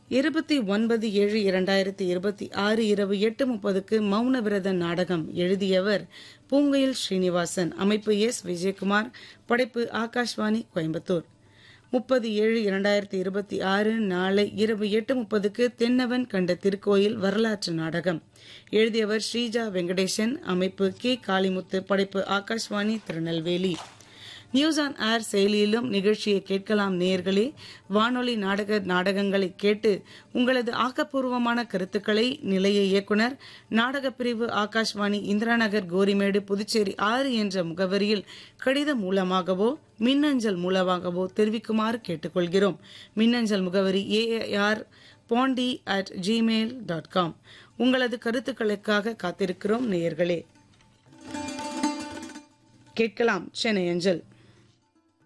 இருபத்தி ஒன்பது ஏழு இரண்டாயிரத்தி இருபத்தி ஆறு இரவு எட்டு முப்பதுக்கு மௌன விரத நாடகம் எழுதியவர் பூங்குயில் ஸ்ரீனிவாசன் அமைப்பு எஸ் விஜயகுமார் படைப்பு ஆகாஷ்வாணி கோயம்புத்தூர் முப்பது ஏழு இரண்டாயிரத்தி இருபத்தி ஆறு நாளை இரவு எட்டு முப்பதுக்கு தென்னவன் கண்ட திருக்கோயில் வரலாற்று நாடகம் எழுதியவர் ஸ்ரீஜா வெங்கடேசன் அமைப்பு கே காளிமுத்து படைப்பு Akashvani Tirunelveli news on air செயலியிலும் நிகழ்ச்சியை கேட்கலாம் நேயர்களே வானொலி நாடக நாடகங்களை கேட்டு உங்களது ஆக்கப்பூர்வமான கருத்துக்களை நிலைய இயக்குனர் நாடகப் பிரிவு ஆகாஷ்வாணி இந்திராநகர் கோரிமேடு புதுச்சேரி ஆறு என்ற முகவரியில் கடிதம் மூலமாகவோ மின்னஞ்சல் மூலமாகவோ தெரிவிக்குமாறு கேட்டுக்கொள்கிறோம் மின்னஞ்சல் முகவரி A R Pandi at Gmail dot com உங்களது கருத்துக்களுக்காக காத்திருக்கிறோம் நேயர்களே கேட்கலாம் சென்னை அஞ்சல்